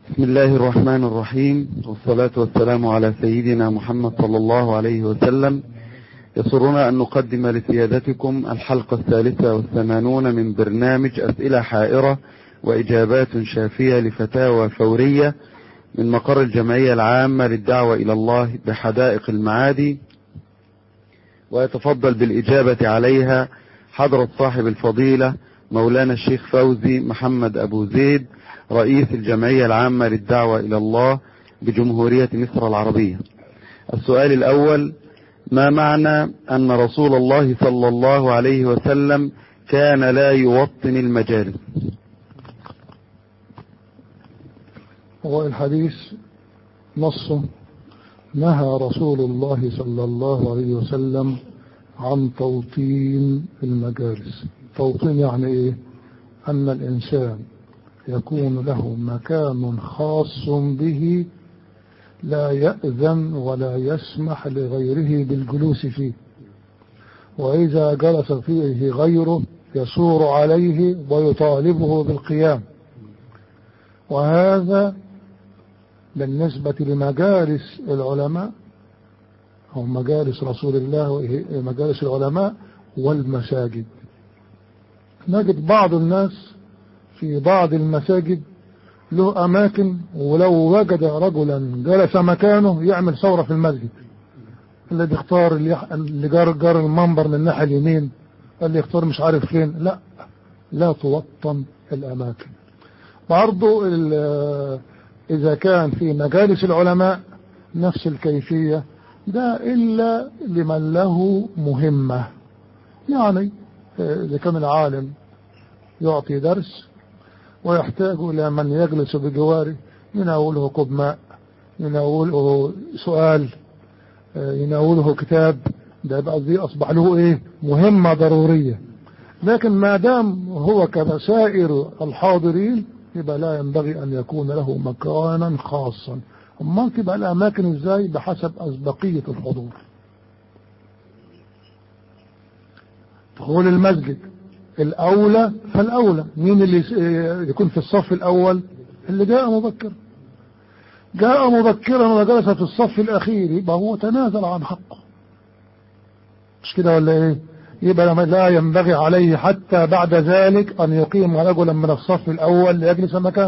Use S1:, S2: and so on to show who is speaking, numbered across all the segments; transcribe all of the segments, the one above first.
S1: بسم الله الرحمن الرحيم والصلاة والسلام على سيدنا محمد صلى الله عليه وسلم يسرنا أن نقدم لسيادتكم الحلقة الثالثة والثمانون من برنامج أسئلة حائرة وإجابات شافية لفتاوى فورية من مقر الجمعية العامة للدعوة إلى الله بحدائق المعادي ويتفضل بالإجابة عليها حضرة صاحب الفضيلة مولانا الشيخ فوزي محمد أبو زيد رئيس الجمعية العامة للدعوة إلى الله بجمهورية مصر العربية السؤال الأول ما معنى أن رسول الله صلى الله عليه وسلم كان لا يوطن المجالس
S2: هو الحديث نص نهى رسول الله صلى الله عليه وسلم عن توطين المجالس توطين يعني ايه ان الانسان يكون له مكان خاص به لا يأذن ولا يسمح لغيره بالجلوس فيه وإذا جلس فيه غيره يسور عليه ويطالبه بالقيام وهذا بالنسبة لمجالس العلماء أو مجالس رسول الله ومجالس العلماء والمساجد نجد بعض الناس في بعض المساجد له أماكن ولو وجد رجلا جلس مكانه يعمل ثورة في المسجد اللي بيختار اللي جار جار المنبر من الناحية اليمين اللي يختار مش عارف فين لا لا توطن الأماكن برضو إذا كان في مجالس العلماء نفس الكيفية ده إلا لمن له مهمة يعني إذا كان العالم يعطي درس ويحتاج إلى من يجلس بجواره يناوله كوب ماء يناوله سؤال يناوله كتاب ده يبقى دي أصبح له إيه مهمة ضرورية لكن ما دام هو كسائر الحاضرين يبقى لا ينبغي أن يكون له مكانا خاصا أما تبقى الأماكن إزاي بحسب أسبقية الحضور دخول المسجد الأولى فالأولى مين اللي يكون في الصف الأول اللي جاء مبكرا جاء مبكرا وجلس في الصف الأخير يبقى هو تنازل عن حقه مش كده ولا ايه يبقى لا ينبغي عليه حتى بعد ذلك أن يقيم رجلا من الصف الأول ليجلس مكانه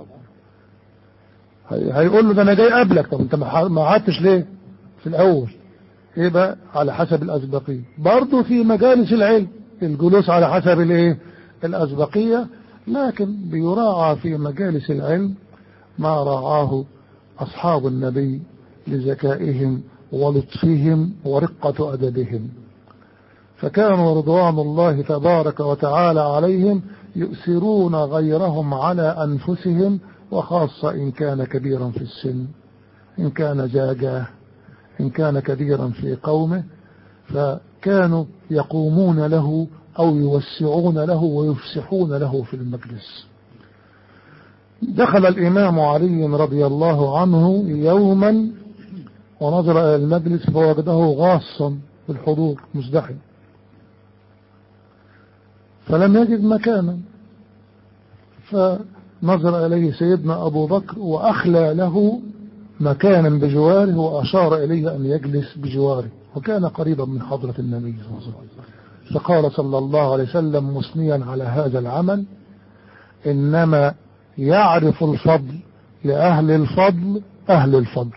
S2: هيقول له ده أنا جاي قبلك طب أنت ما قعدتش ليه في الأول يبقى على حسب الأسبقية برضه في مجالس العلم الجلوس على حسب الايه الأسبقية لكن بيراعى في مجالس العلم ما راعاه أصحاب النبي لذكائهم ولطفهم ورقة أدبهم فكانوا رضوان الله تبارك وتعالى عليهم يؤثرون غيرهم على أنفسهم وخاصة إن كان كبيرا في السن إن كان جاجاه إن كان كبيرا في قومه فكانوا يقومون له أو يوسعون له ويفسحون له في المجلس دخل الإمام علي رضي الله عنه يوما ونظر إلى المجلس فوجده غاصا بالحضور مزدحم فلم يجد مكانا فنظر إليه سيدنا أبو بكر وأخلى له مكانا بجواره وأشار إليه أن يجلس بجواره وكان قريبا من حضرة النبي صلى الله عليه وسلم فقال صلى الله عليه وسلم مثنيا على هذا العمل إنما يعرف الفضل لأهل الفضل أهل الفضل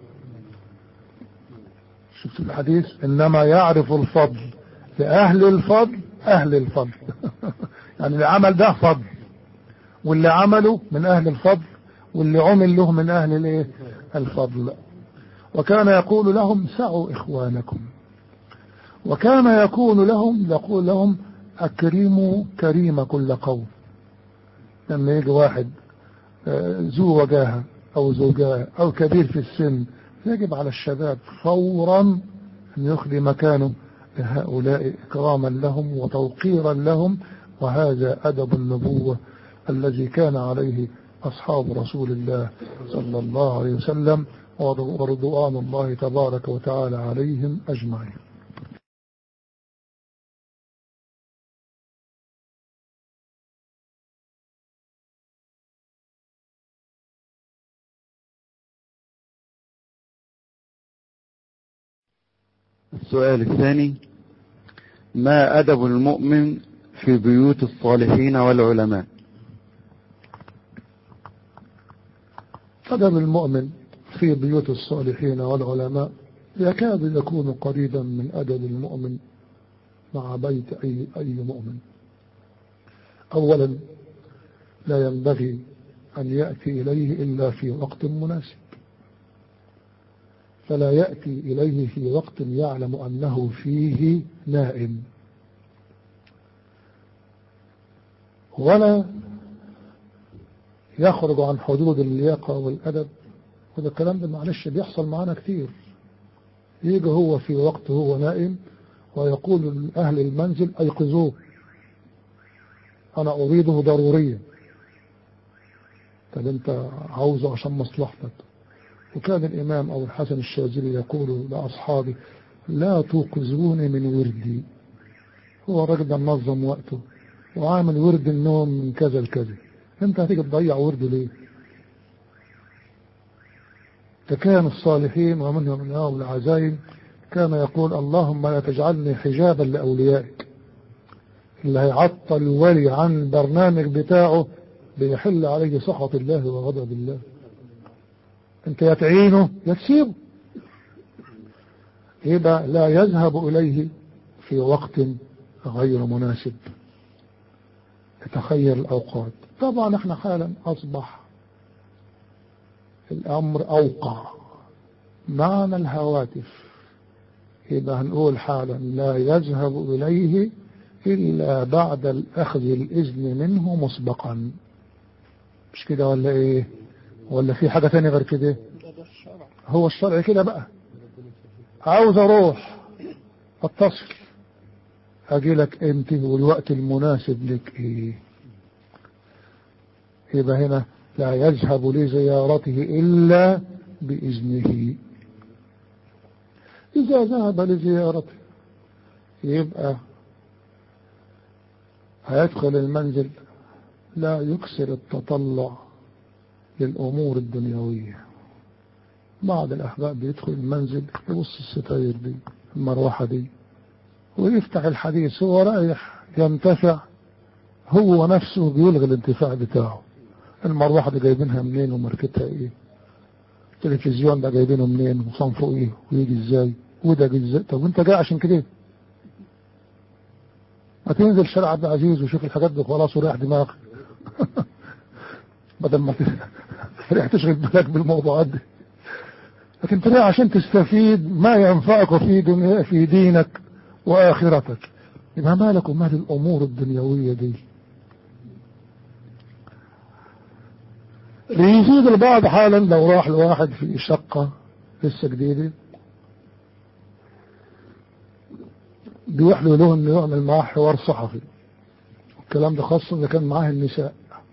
S2: شفت الحديث إنما يعرف الفضل لأهل الفضل أهل الفضل يعني العمل ده فضل واللي عمله من أهل الفضل واللي عمل له من أهل الايه الفضل وكان يقول لهم سعوا إخوانكم وكان يكون لهم يقول لهم أكرموا كريم كل قوم لما يجي واحد ذو وجاهة أو زوجاه أو كبير في السن يجب على الشباب فورا أن يخلي مكانه لهؤلاء إكراما لهم وتوقيرا لهم وهذا أدب النبوة الذي كان عليه أصحاب رسول الله صلى الله عليه وسلم ورضوان الله تبارك وتعالى عليهم أجمعين
S1: السؤال الثاني ما أدب المؤمن في بيوت الصالحين والعلماء
S2: أدب المؤمن في بيوت الصالحين والعلماء يكاد يكون قريبا من أدب المؤمن مع بيت أي, أي مؤمن أولا لا ينبغي أن يأتي إليه إلا في وقت مناسب فلا يأتي إليه في وقت يعلم أنه فيه نائم ولا يخرج عن حدود اللياقة والأدب وده الكلام ده معلش بيحصل معانا كتير يجي هو في وقت هو نائم ويقول لأهل المنزل أيقظوه أنا أريده ضروريا طب أنت عاوزه عشان مصلحتك وكان الإمام أو الحسن الشاذلي يقول لأصحابه لا توقظوني من وردي هو الراجل ده منظم وقته وعامل ورد النوم من كذا لكذا انت هتيجي تضيع ورده ليه فكان الصالحين ومنهم اليوم العزايم كان يقول اللهم لا تجعلني حجابا لأوليائك اللي هيعطل الولي عن برنامج بتاعه بيحل عليه سخط الله وغضب الله انت يا تعينه يا تسيبه يبقى لا يذهب إليه في وقت غير مناسب تتخير الأوقات طبعا احنا حالا أصبح الأمر أوقع معنى الهواتف يبقى هنقول حالا لا يذهب إليه إلا بعد الأخذ الإذن منه مسبقا مش كده ولا إيه ولا في حاجة تانية غير كده هو الشرع كده بقى عاوز أروح اتصل أجي لك أنت والوقت المناسب لك إيه يبقى هنا لا يذهب لزيارته إلا بإذنه إذا ذهب لزيارته يبقى هيدخل المنزل لا يكسر التطلع للأمور الدنيوية بعض الأحباب بيدخل المنزل يبص الستاير دي المروحة دي ويفتح الحديث هو رايح ينتفع هو نفسه بيلغي الانتفاع بتاعه المروحة دي جايبينها منين وماركتها ايه التلفزيون ده جايبينه منين وصنفه ايه ويجي ازاي وده جاي ازاي طب وانت جاي عشان كده ما تنزل شارع عبد العزيز وشوف الحاجات دي خلاص وريح دماغك بدل ما تريح تشغل بالك بالموضوعات دي لكن تريح عشان تستفيد ما ينفعك في دنيا في دينك واخرتك يبقى مالك ومال الامور الدنيويه دي ليزيد البعض حالا لو راح لواحد في شقة لسه جديدة بيوحلوا له انه يعمل معاه حوار صحفي الكلام ده خاصة اذا كان معاه النساء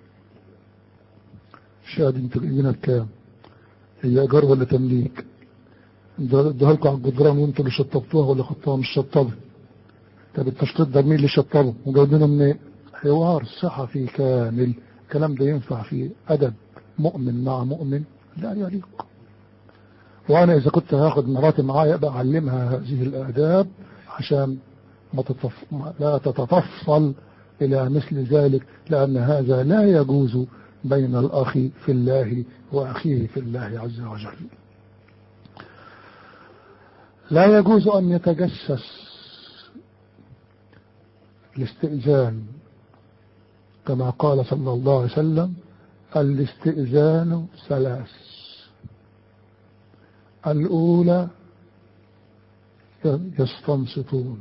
S2: شاهد انتوا جايبينها بكام هي ايجار ولا تمليك ادوها لكم على الجدران وانتوا اللي شطبتوها ولا خدتوها مش شطبه طب التشطيب ده مين اللي شطبه وجايبينه منين حوار صحفي كامل الكلام ده ينفع في ادب مؤمن مع مؤمن لا يليق وانا اذا كنت هاخد مراتي معايا بقى اعلمها هذه الاداب عشان ما تتف... لا تتطفل الى مثل ذلك لان هذا لا يجوز بين الاخ في الله واخيه في الله عز وجل لا يجوز ان يتجسس الاستئذان كما قال صلى الله عليه وسلم الاستئذان ثلاث الأولى يستنصتون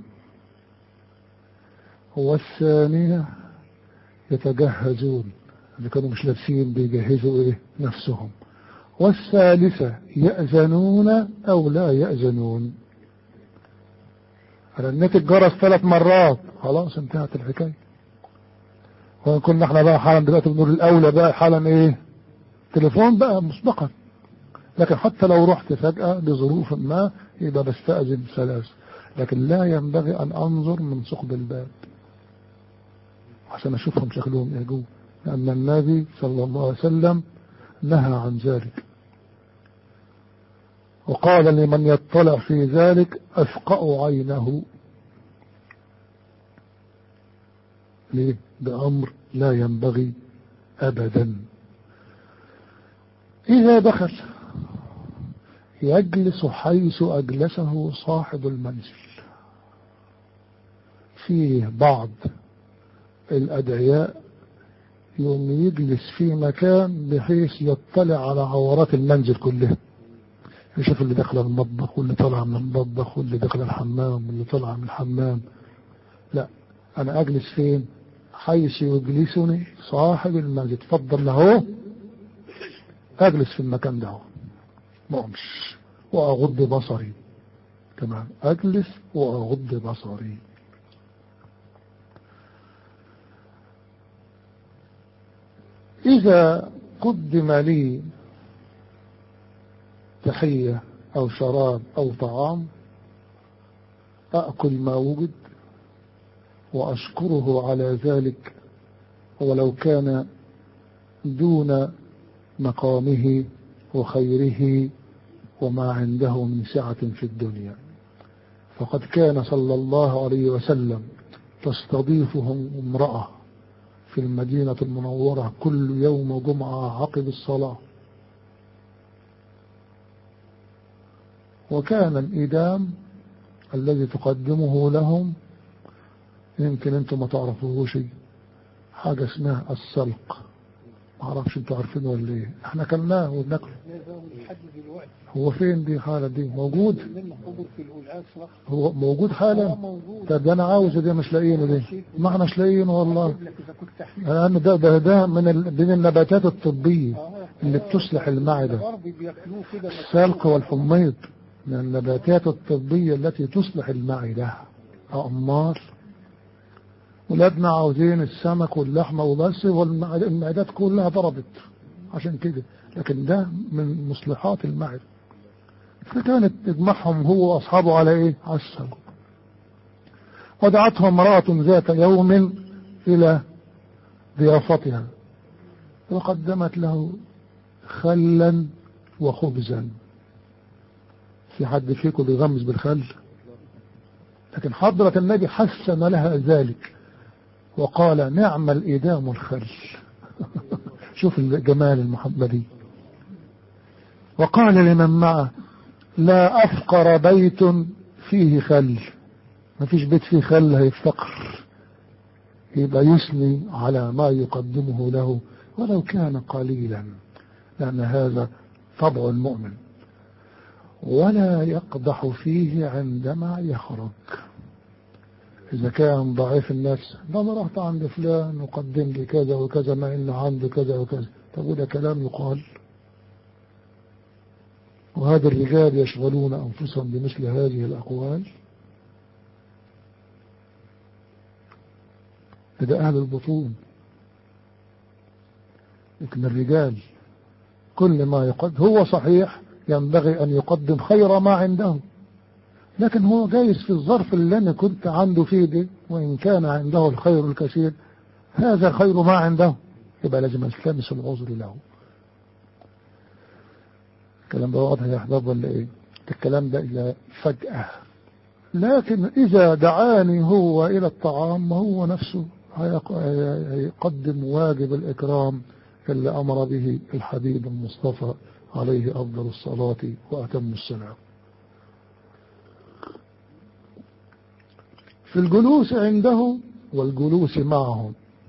S2: والثانية يتجهزون اللي كانوا مش لابسين بيجهزوا ايه نفسهم والثالثة يأذنون أو لا يأذنون رنيت الجرس ثلاث مرات خلاص انتهت الحكاية وكنا احنا بقى حالا دلوقتي بنقول الأولى بقى حالا ايه تليفون بقى مسبقا لكن حتى لو رحت فجأة لظروف ما يبقى بستأذن ثلاث لكن لا ينبغي أن أنظر من ثقب الباب عشان أشوفهم شكلهم ايه جوه لأن النبي صلى الله عليه وسلم نهى عن ذلك وقال لمن يطلع في ذلك أفقأ عينه ليه ده أمر لا ينبغي أبدا إذا دخل يجلس حيث أجلسه صاحب المنزل فيه بعض الأدعياء يوم يجلس في مكان بحيث يطلع على عورات المنزل كلها يشوف اللي داخل المطبخ واللي طالع من المطبخ واللي داخل الحمام واللي طالع من الحمام لا أنا أجلس فين حيث يجلسني صاحب المنزل تفضل له أجلس في المكان ده ما أمش وأغض بصري تمام أجلس وأغض بصري إذا قدم لي تحية أو شراب أو طعام أأكل ما وجد وأشكره على ذلك ولو كان دون مقامه وخيره وما عنده من سعة في الدنيا فقد كان صلى الله عليه وسلم تستضيفهم امرأة في المدينة المنورة كل يوم جمعة عقب الصلاة وكان الإدام الذي تقدمه لهم يمكن انتم ما تعرفوهوش حاجة اسمها السلق ما اعرفش انتوا عارفينه ولا ايه احنا كلناه وبناكله هو فين دي حالة دي موجود هو موجود حالا طب ده انا عاوزه ده مش لاقيينه دي ما احنا مش لاقيينه والله لان ده ده, ده من ال... من النباتات الطبية اللي بتصلح المعدة السلق والحميض من النباتات الطبية التي تصلح المعدة أمار ولادنا عاوزين السمك واللحمة وبس والمعدات كلها ضربت عشان كده لكن ده من مصلحات المعدة فكانت تجمعهم هو وأصحابه على إيه على السلق ودعتهم امرأة ذات يوم إلى ضيافتها وقدمت له خلا وخبزا في حد فيكم بيغمز بالخل لكن حضرة النبي حسن لها ذلك وقال نعم الإدام الخل شوف الجمال المحمدي وقال لمن معه لا أفقر بيت فيه خل ما فيش بيت فيه خل هيفتقر يبقى يثني على ما يقدمه له ولو كان قليلا لأن هذا طبع المؤمن ولا يقدح فيه عندما يخرج إذا كان ضعيف النفس ده أنا رحت عند فلان وقدم لي كذا وكذا ما إن عنده كذا وكذا طب وده كلام يقال وهذا الرجال يشغلون أنفسهم بمثل هذه الأقوال ده أهل البطون لكن الرجال كل ما يقدم هو صحيح ينبغي أن يقدم خير ما عنده لكن هو جايز في الظرف اللي أنا كنت عنده فيه دي وإن كان عنده الخير الكثير هذا خير ما عنده يبقى لازم التمس العذر له الكلام ده واضح يا احباب ولا ايه الكلام ده إلى فجأة لكن إذا دعاني هو إلى الطعام ما هو نفسه هيقدم واجب الإكرام اللي أمر به الحبيب المصطفى عليه أفضل الصلاة وأتم السلام في الجلوس عنده والجلوس معهم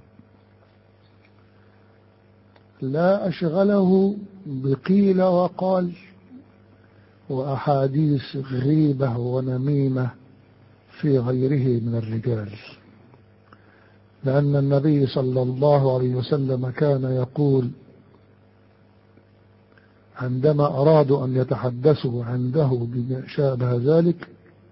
S2: لا أشغله بقيل وقال وأحاديث غيبة ونميمة في غيره من الرجال لأن النبي صلى الله عليه وسلم كان يقول عندما أرادوا أن يتحدثوا عنده بما شابه ذلك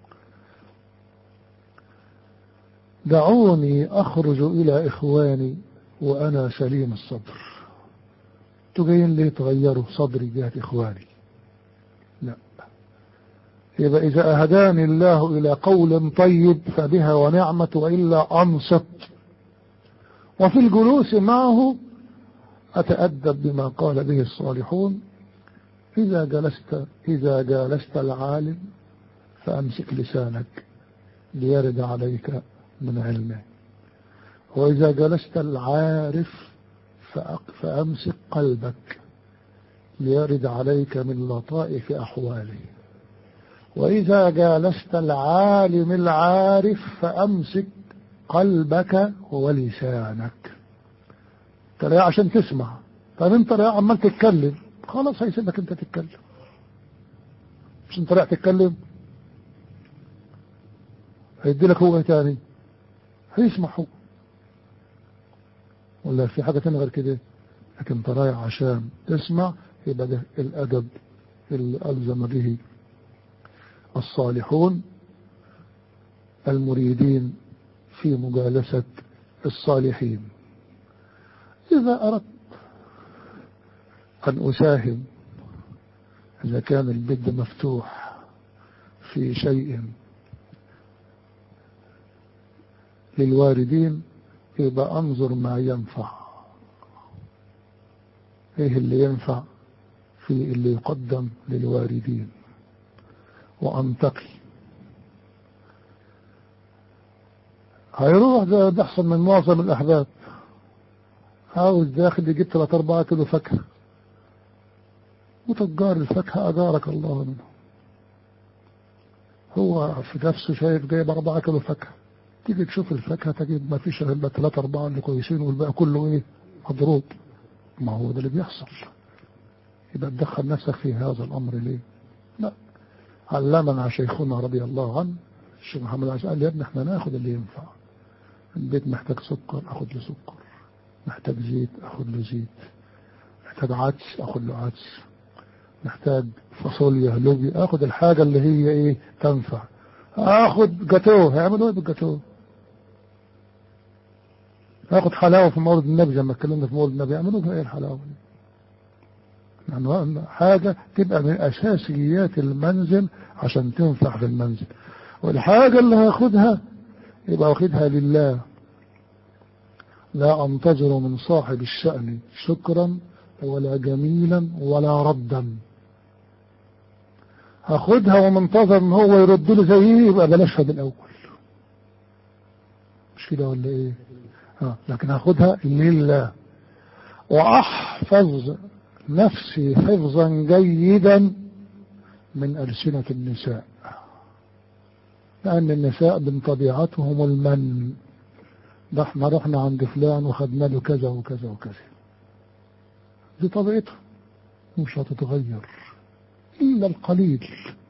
S2: دعوني أخرج إلى إخواني وأنا سليم الصدر تجين لي تغيروا صدري جهة إخواني لا يبقى إذا أهداني الله إلى قول طيب فبها ونعمة وإلا أنصت وفي الجلوس معه أتأدب بما قال به الصالحون إذا جلست إذا جالست العالم فأمسك لسانك ليرد عليك من علمه وإذا جلست العارف فأمسك قلبك ليرد عليك من لطائف أحواله وإذا جالست العالم العارف فأمسك قلبك ولسانك ترى عشان تسمع طيب انت رايح عمال تتكلم خلاص هيسيبك انت تتكلم مش انت رايح تتكلم هيدي لك هو تاني هيسمع هو ولا في حاجة تانية غير كده لكن انت رايح عشان تسمع يبقى ده الأدب اللي ألزم به الصالحون المريدين في مجالسة الصالحين إذا أردت أن أساهم إذا كان البد مفتوح في شيء للواردين يبقى أنظر ما ينفع إيه اللي ينفع في اللي يقدم للواردين وأنتقي هيروح ده بيحصل من معظم الأحباب عاوز داخل يجيب 3 4 كيلو فاكهة وتجار الفاكهة أجارك الله منه هو في نفسه شايف جايب 4 كيلو فاكهة تيجي تشوف الفاكهة تجد ما فيش إلا 3 4 اللي كويسين والباقي كله إيه مضروب ما هو ده اللي بيحصل يبقى تدخل نفسك في هذا الأمر ليه لا علمنا شيخنا رضي الله عنه الشيخ محمد عشان قال يا ابني احنا ناخد اللي ينفع البيت محتاج سكر اخد له سكر محتاج زيت اخد له زيت محتاج عدس اخد له عدس محتاج فاصوليا لوبيا اخد الحاجة اللي هي ايه تنفع اخد جاتوه هيعملوا ايه بالجاتوه اخد حلاوة في مولد النبي زي ما اتكلمنا في مولد النبي يعملوا بها ايه الحلاوة دي يعني حاجة تبقى من أساسيات المنزل عشان تنفع في المنزل والحاجة اللي هاخدها يبقى واخدها لله لا أنتظر من صاحب الشأن شكرا ولا جميلا ولا ردا هاخدها ومنتظر ان هو يرد لي زيه يبقى بلاشها بالأول مش كده ولا ايه ها لكن هاخدها لله وأحفظ نفسي حفظا جيدا من ألسنة النساء لأن النساء من طبيعتهم المن ده احنا رحنا عند فلان وخدنا له كذا وكذا وكذا دي طبيعتهم مش هتتغير إلا القليل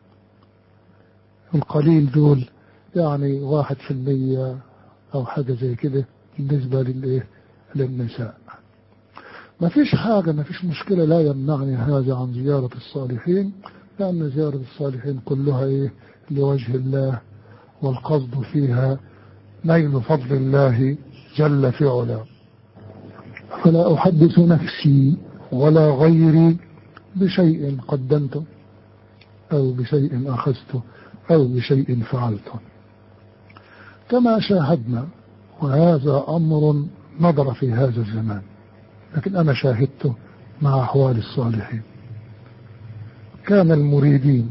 S2: القليل دول يعني واحد في المية أو حاجة زي كده بالنسبة للإيه للنساء ما فيش حاجة ما فيش مشكلة لا يمنعني هذا عن زيارة الصالحين لأن زيارة الصالحين كلها إيه لوجه الله والقصد فيها نيل فضل الله جل في علاه فلا أحدث نفسي ولا غيري بشيء قدمته أو بشيء أخذته أو بشيء فعلته كما شاهدنا وهذا أمر نظر في هذا الزمان لكن أنا شاهدته مع أحوال الصالحين كان المريدين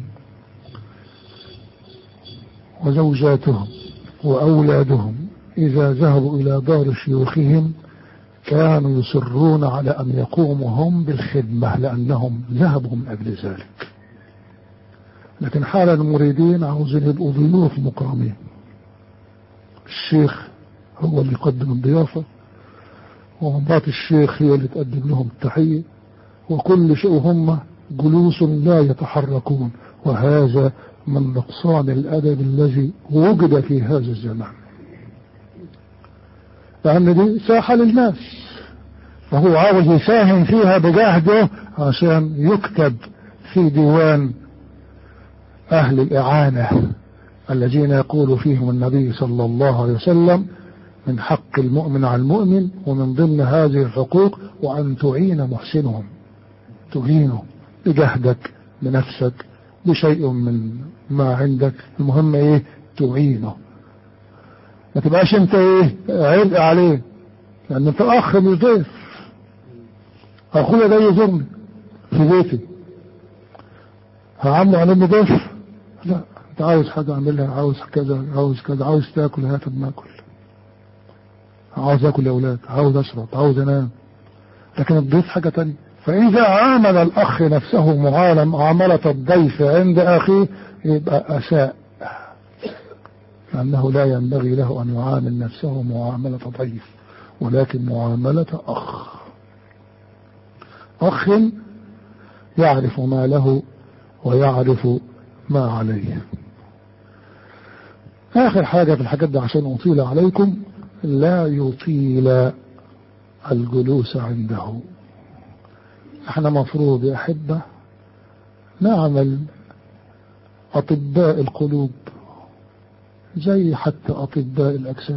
S2: وزوجاتهم وأولادهم إذا ذهبوا إلى دار شيوخهم كانوا يصرون على أن يقوموا هم بالخدمة لأنهم ذهبوا من أجل ذلك لكن حال المريدين عاوزين يبقوا ضيوف مكرمين الشيخ هو اللي يقدم الضيافة ومرات الشيخ هي اللي تقدم لهم التحية وكل شيء هم جلوس لا يتحركون وهذا من نقصان الأدب الذي وجد في هذا الزمان لأن دي ساحة للناس فهو عاوز يساهم فيها بجهده عشان يكتب في ديوان أهل الإعانة الذين يقول فيهم النبي صلى الله عليه وسلم من حق المؤمن على المؤمن ومن ضمن هذه الحقوق وأن تعين محسنهم تعينه بجهدك بنفسك بشيء من ما عندك المهم ايه تعينه ما تبقاش انت ايه عبء عليه لان انت اخ مش ضيف اخويا ده يزورني في بيتي هعمله على النضاف لا انت عاوز حاجة اعملها عاوز كذا عاوز كذا عاوز تاكل هات ما اكل عاوز اكل يا اولاد عاوز اشرب عاوز انام لكن الضيف حاجة تانية فاذا عامل الاخ نفسه معاملة الضيف عند اخيه يبقى اساء لانه لا ينبغي له ان يعامل نفسه معاملة ضيف ولكن معاملة اخ اخ يعرف ما له ويعرف ما عليه آخر حاجة في الحاجات دي عشان أطيل عليكم لا يطيل الجلوس عنده احنا مفروض يا أحبة نعمل أطباء القلوب زي حتى أطباء الأجسام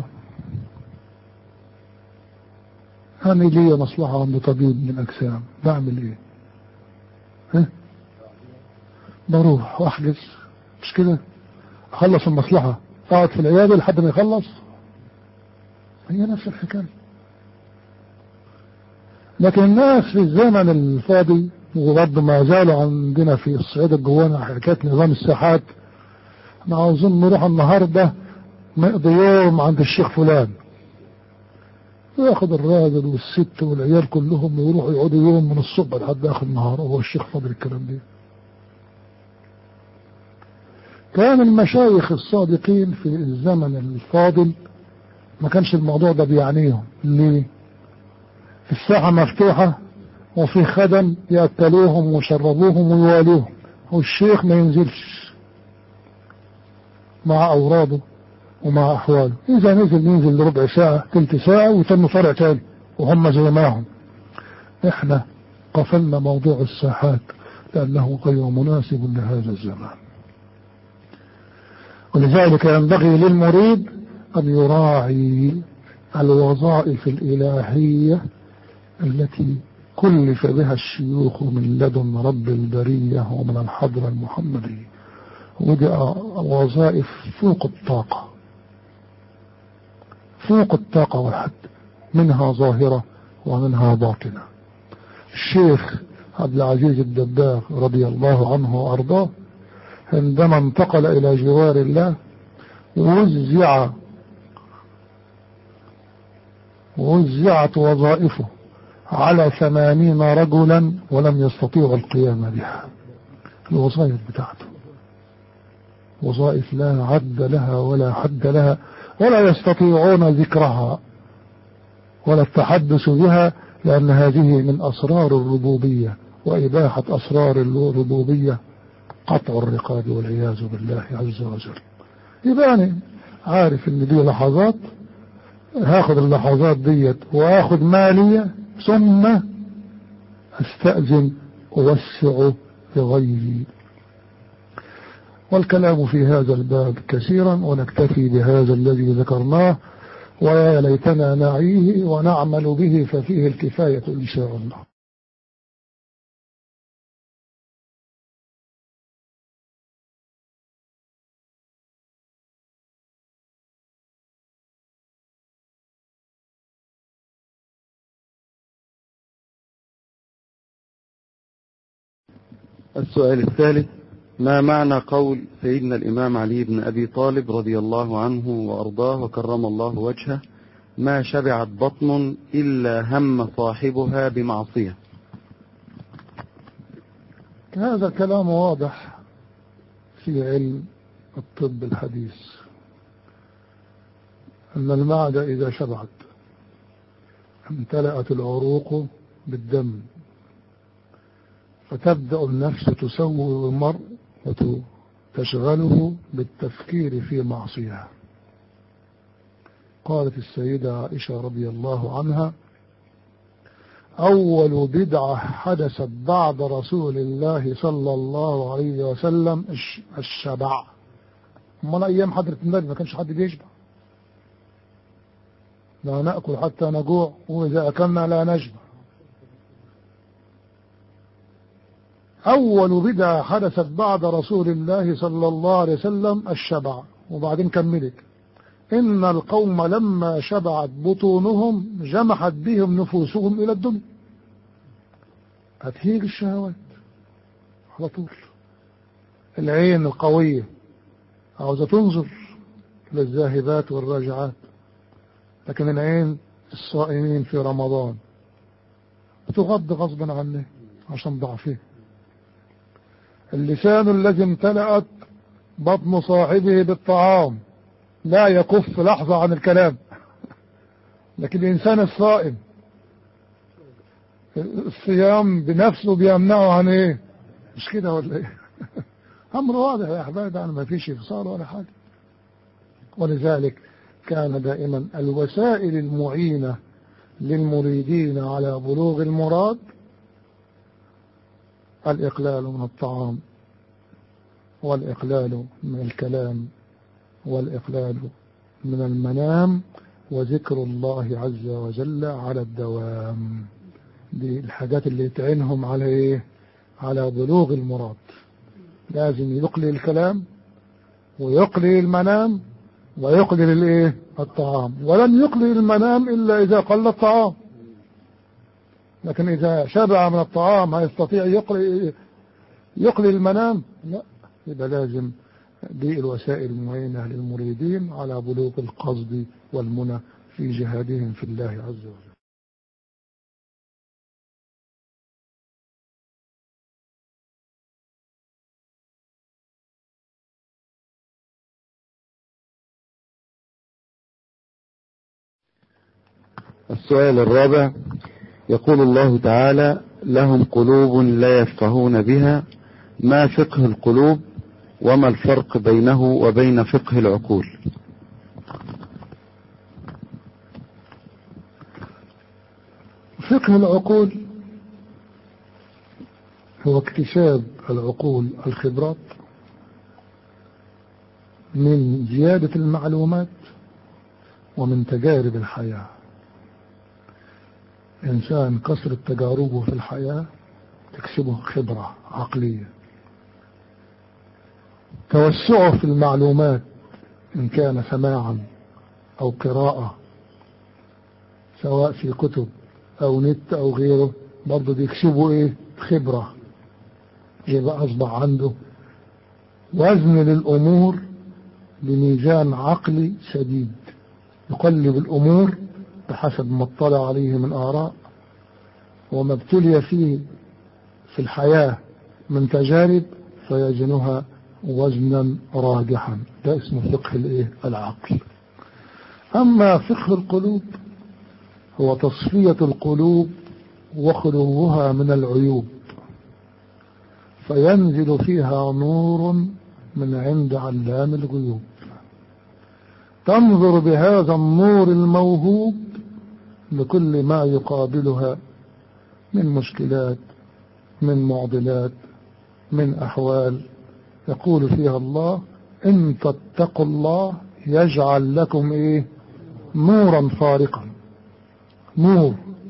S2: أنا لي مصلحة عند طبيب من الأجسام بعمل إيه ها؟ بروح واحجز مش كده اخلص المصلحة اقعد في العيادة لحد ما يخلص هي نفس الحكاية لكن الناس في الزمن الفاضي وبرضه ما زالوا عندنا في الصعيد الجوانا حكاية نظام الساحات احنا عاوزين نروح النهاردة نقضي يوم عند الشيخ فلان ياخد الراجل والست والعيال كلهم ويروحوا يقعدوا يوم من الصبح لحد اخر النهار وهو الشيخ فاضل الكلام ده كان المشايخ الصادقين في الزمن الفاضل ما كانش الموضوع ده بيعنيهم ليه الساحة مفتوحة وفي خدم يأكلوهم ويشربوهم ويوالوهم والشيخ ما ينزلش مع أوراده ومع أحواله إذا نزل ينزل لربع ساعة تلت ساعة ويتم فرع تاني وهم زي ما هم احنا قفلنا موضوع الساحات لأنه غير مناسب لهذا الزمان ولذلك ينبغي للمريد أن يراعي الوظائف الإلهية التي كلف بها الشيوخ من لدن رب البرية ومن الحضرة المحمدية ودي وظائف فوق الطاقة فوق الطاقة والحد منها ظاهرة ومنها باطنة الشيخ عبد العزيز الدباغ رضي الله عنه وأرضاه عندما انتقل إلى جوار الله وزع وزعت وظائفه على ثمانين رجلا ولم يستطيعوا القيام بها الوظائف بتاعته وظائف لا عد لها ولا حد لها ولا يستطيعون ذكرها ولا التحدث بها لأن هذه من أسرار الربوبية وإباحة أسرار الربوبية قطع الرقاب والعياذ بالله عز وجل يبقى أنا عارف ان دي لحظات هاخد اللحظات ديت واخد مالية ثم استأذن ووسع لغيري والكلام في هذا الباب كثيرا ونكتفي بهذا الذي ذكرناه ويا ليتنا نعيه ونعمل به ففيه الكفاية إن شاء الله
S1: السؤال الثالث ما معنى قول سيدنا الإمام علي بن أبي طالب رضي الله عنه وأرضاه وكرم الله وجهه ما شبعت بطن إلا هم صاحبها بمعصية
S2: هذا كلام واضح في علم الطب الحديث أن المعدة إذا شبعت امتلأت العروق بالدم فتبدأ النفس تسوي المرء وتشغله بالتفكير في معصيها قالت السيدة عائشة رضي الله عنها أول بدعة حدثت بعد رسول الله صلى الله عليه وسلم الشبع امال أيام حضرة النبي ما كانش حد بيشبع لا نأكل حتى نجوع وإذا أكلنا لا نشبع أول بدعة حدثت بعد رسول الله صلى الله عليه وسلم الشبع وبعدين كملت إن القوم لما شبعت بطونهم جمحت بهم نفوسهم إلى الدنيا هتهيج الشهوات على طول العين القوية عاوزة تنظر للذاهبات والراجعات لكن العين الصائمين في رمضان بتغض غصبا عنه عشان ضعفه اللسان الذي امتلأت بطن صاحبه بالطعام لا يكف لحظة عن الكلام لكن الإنسان الصائم الصيام بنفسه بيمنعه عن ايه مش كده ولا ايه امر واضح يا احبابي يعني ما فيش انفصال ولا حاجه ولذلك كان دائما الوسائل المعينه للمريدين على بلوغ المراد الإقلال من الطعام والإقلال من الكلام والإقلال من المنام وذكر الله عز وجل على الدوام دي الحاجات اللي تعينهم على ايه على بلوغ المراد لازم يقلل الكلام ويقلل المنام ويقلل الايه الطعام ولن يقلل المنام الا اذا قل الطعام لكن اذا شبع من الطعام هيستطيع يقلل يقلل المنام لا يبقى لازم دي الوسائل المعينة للمريدين على بلوغ القصد والمنى في جهادهم في الله عز وجل
S1: السؤال الرابع يقول الله تعالى لهم قلوب لا يفقهون بها ما فقه القلوب وما الفرق بينه وبين فقه العقول
S2: فقه العقول هو اكتساب العقول الخبرات من زيادة المعلومات ومن تجارب الحياة إنسان كثرة تجاربه في الحياة تكسبه خبرة عقلية توسعه في المعلومات إن كان سماعا أو قراءة سواء في كتب أو نت أو غيره برضه بيكسبوا إيه خبرة يبقى أصبح عنده وزن للأمور بميزان عقلي شديد يقلب الأمور بحسب ما اطلع عليه من آراء وما ابتلي فيه في الحياة من تجارب فيجنها وزنا راجحا ده اسمه فقه الايه العقل اما فقه القلوب هو تصفية القلوب وخلوها من العيوب فينزل فيها نور من عند علام الغيوب تنظر بهذا النور الموهوب لكل ما يقابلها من مشكلات من معضلات من أحوال يقول فيها الله إن تتقوا الله يجعل لكم إيه نورا فارقا نور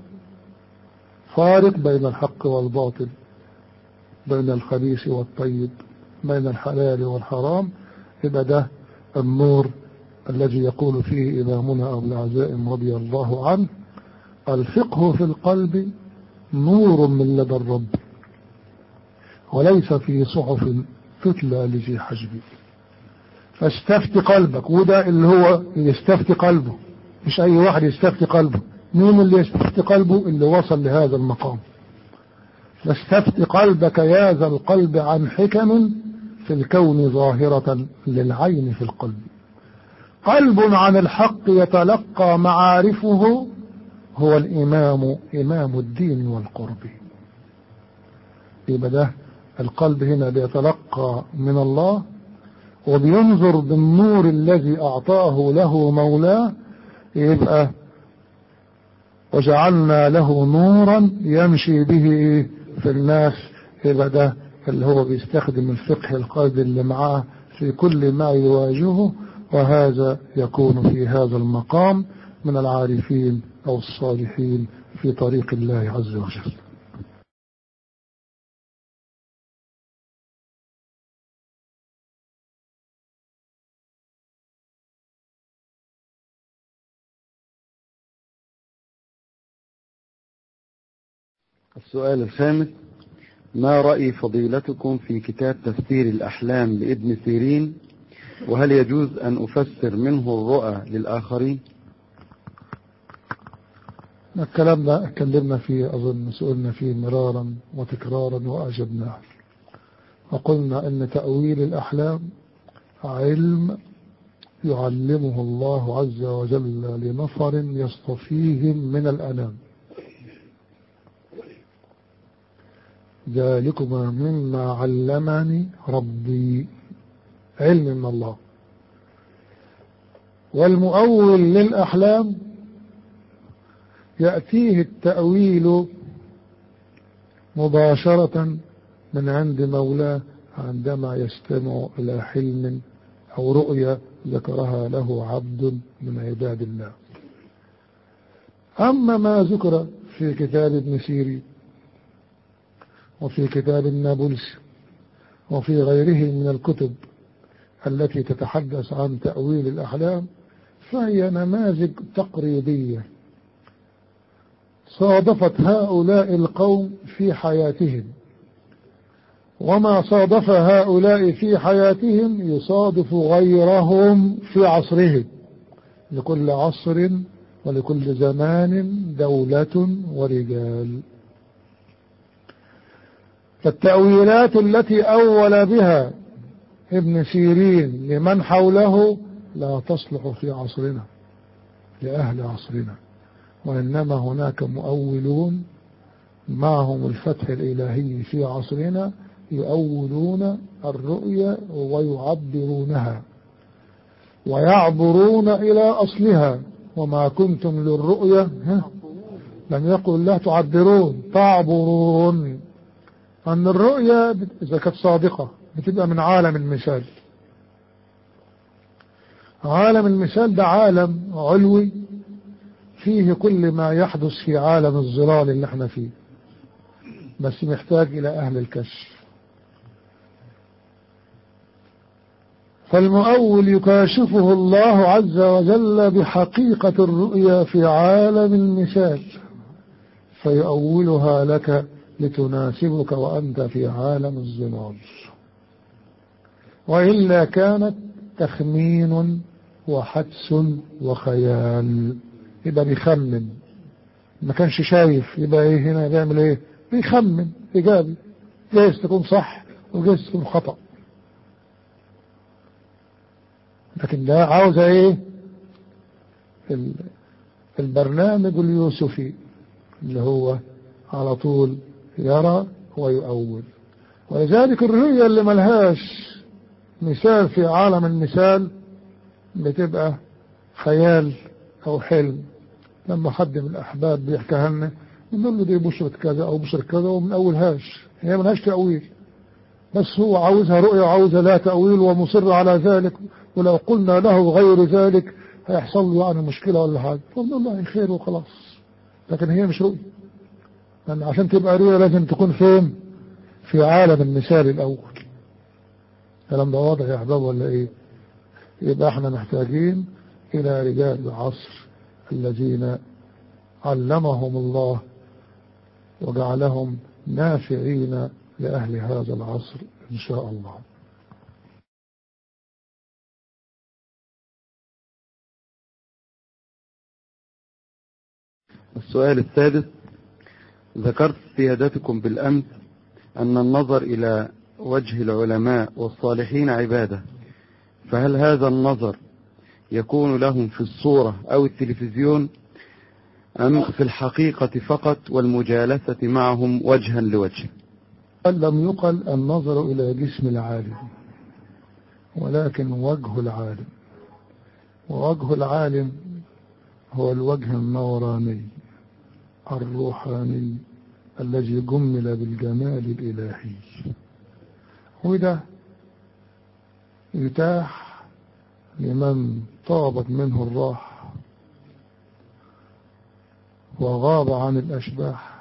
S2: فارق بين الحق والباطل بين الخبيث والطيب بين الحلال والحرام يبقى ده النور الذي يقول فيه إمامنا أبو العزائم رضي الله عنه الفقه في القلب نور من لدى الرب وليس في صحف تتلى لذي حجب فاستفت قلبك وده اللي هو يستفتي قلبه مش أي واحد يستفتي قلبه مين اللي يستفتي قلبه اللي وصل لهذا المقام فاستفت قلبك يا ذا القلب عن حكم في الكون ظاهرة للعين في القلب قلب عن الحق يتلقى معارفه هو الإمام إمام الدين والقرب يبقى ده القلب هنا بيتلقى من الله وبينظر بالنور الذي أعطاه له مولاه يبقى وجعلنا له نورا يمشي به في الناس يبقى ده اللي هو بيستخدم الفقه القلب اللي معاه في كل ما يواجهه وهذا يكون في هذا المقام من العارفين أو الصالحين في طريق الله عز وجل
S1: السؤال الخامس ما رأي فضيلتكم في كتاب تفسير الأحلام لابن سيرين وهل يجوز أن أفسر منه الرؤى للآخرين
S2: الكلام ده اتكلمنا فيه أظن سئلنا فيه مرارا وتكرارا وأجبناه وقلنا أن تأويل الأحلام علم يعلمه الله عز وجل لنفر يصطفيهم من الأنام ذلكما مما علمني ربي علم من الله والمؤول للأحلام يأتيه التأويل مباشرة من عند مولاه عندما يستمع إلى حلم أو رؤيا ذكرها له عبد من عباد الله أما ما ذكر في كتاب ابن سيري وفي كتاب النابلس وفي غيره من الكتب التي تتحدث عن تأويل الأحلام فهي نماذج تقريبية صادفت هؤلاء القوم في حياتهم وما صادف هؤلاء في حياتهم يصادف غيرهم في عصرهم لكل عصر ولكل زمان دولة ورجال فالتأويلات التي أول بها ابن سيرين لمن حوله لا تصلح في عصرنا لأهل عصرنا وإنما هناك مؤولون معهم الفتح الإلهي في عصرنا يؤولون الرؤيا ويعبرونها ويعبرون إلى أصلها وما كنتم للرؤيا لم يقل لا تعبرون تعبرون أن الرؤيا إذا كانت صادقة بتبقى من عالم المثال عالم المثال ده عالم علوي فيه كل ما يحدث في عالم الظلال اللي احنا فيه بس محتاج إلى أهل الكشف فالمؤول يكاشفه الله عز وجل بحقيقة الرؤيا في عالم المثال فيؤولها لك لتناسبك وأنت في عالم الظلال وإلا كانت تخمين وحدس وخيال يبقى بيخمن ما كانش شايف يبقى ايه هنا بيعمل ايه بيخمن ايجابي جايز تكون صح وجايز تكون خطأ لكن ده عاوز ايه البرنامج اليوسفي اللي هو على طول يرى ويؤول ولذلك الرؤية اللي ملهاش مثال في عالم المثال بتبقى خيال او حلم لما حد من الاحباب بيحكيها لنا بنقول له دي بشرة كذا او بشرة كذا ومن اولهاش هي ملهاش تأويل بس هو عاوزها رؤية وعاوزها لا تأويل ومصر على ذلك ولو قلنا له غير ذلك هيحصل له يعني مشكلة ولا حاجة فنقول له خير وخلاص لكن هي مش رؤية لأن عشان تبقى رؤية لازم تكون فين في عالم المثال الأول الكلام ده واضح يا أحباب ولا إيه يبقى احنا محتاجين إلى رجال العصر الذين علمهم الله وجعلهم نافعين لأهل هذا العصر إن شاء الله
S1: السؤال السادس ذكرت سيادتكم بالأمس أن النظر إلى وجه العلماء والصالحين عبادة فهل هذا النظر يكون لهم في الصورة أو التلفزيون أم في الحقيقة فقط والمجالسة معهم وجها لوجه
S2: لم يقل النظر إلى جسم العالم ولكن وجه العالم ووجه العالم هو الوجه النوراني الروحاني الذي جمل بالجمال الإلهي وده يتاح لمن طابت منه الراح وغاب عن الأشباح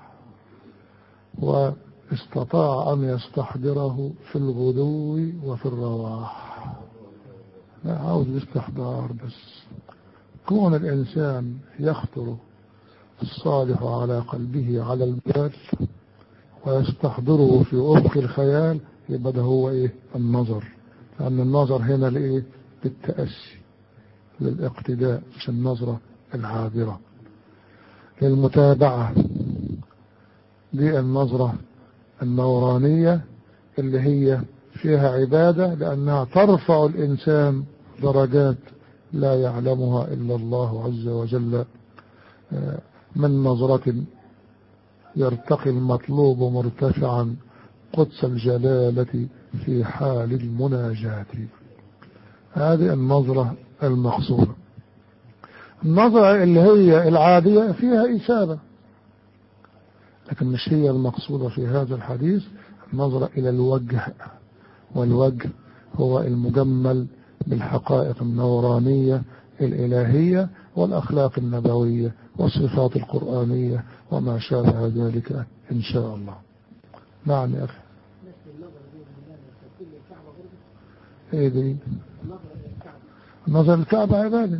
S2: واستطاع أن يستحضره في الغدو وفي الرواح لا عاوز الاستحضار بس كون الإنسان يخطر الصالح على قلبه على البال ويستحضره في أفق الخيال يبقى ده هو إيه النظر لأن النظر هنا لإيه للتأسي للاقتداء مش النظرة العابرة للمتابعة دي النظرة النورانية اللي هي فيها عبادة لأنها ترفع الإنسان درجات لا يعلمها إلا الله عز وجل من نظرة يرتقي المطلوب مرتفعا قدس الجلالة في حال المناجاة هذه النظرة المقصودة النظرة اللي هي العادية فيها إسابة لكن مش هي المقصودة في هذا الحديث النظرة إلى الوجه والوجه هو المجمل بالحقائق النورانية الإلهية والأخلاق النبوية والصفات القرآنية وما شابه ذلك إن شاء الله نعم يا أخي ايه دي نظر الكعبة عبادة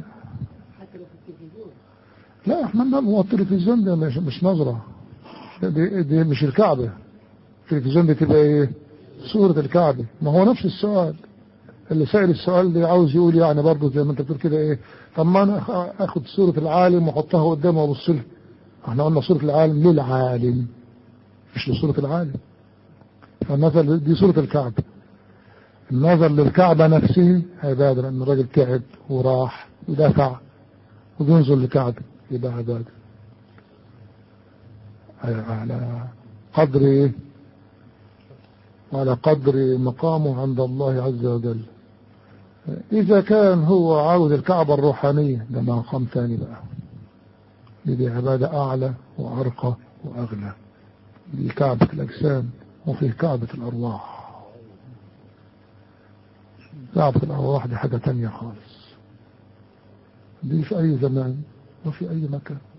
S2: لا احنا هو التلفزيون ده مش, مش نظرة دي, دي مش الكعبة التلفزيون دي تبقى ايه صورة الكعبة ما هو نفس السؤال اللي سأل السؤال ده عاوز يقول يعني برضه زي ما انت بتقول كده ايه طب ما انا اخد صورة العالم واحطها قدامه وابص لها احنا قلنا صورة العالم للعالم مش لصورة العالم فالنظر دي صورة الكعبة النظر للكعبة نفسه عبادة لأن الراجل تعب وراح ودفع وبينظر للكعبة يبقى عبادة على قدر ايه وعلى قدر مقامه عند الله عز وجل إذا كان هو عاوز الكعبة الروحانية ده مقام ثاني بقى دي عبادة أعلى وأرقى وأغلى دي كعبة الأجسام وفي كعبة الأرواح كعبة الأرواح دي حاجة تانية خالص دي في أي زمان وفي أي مكان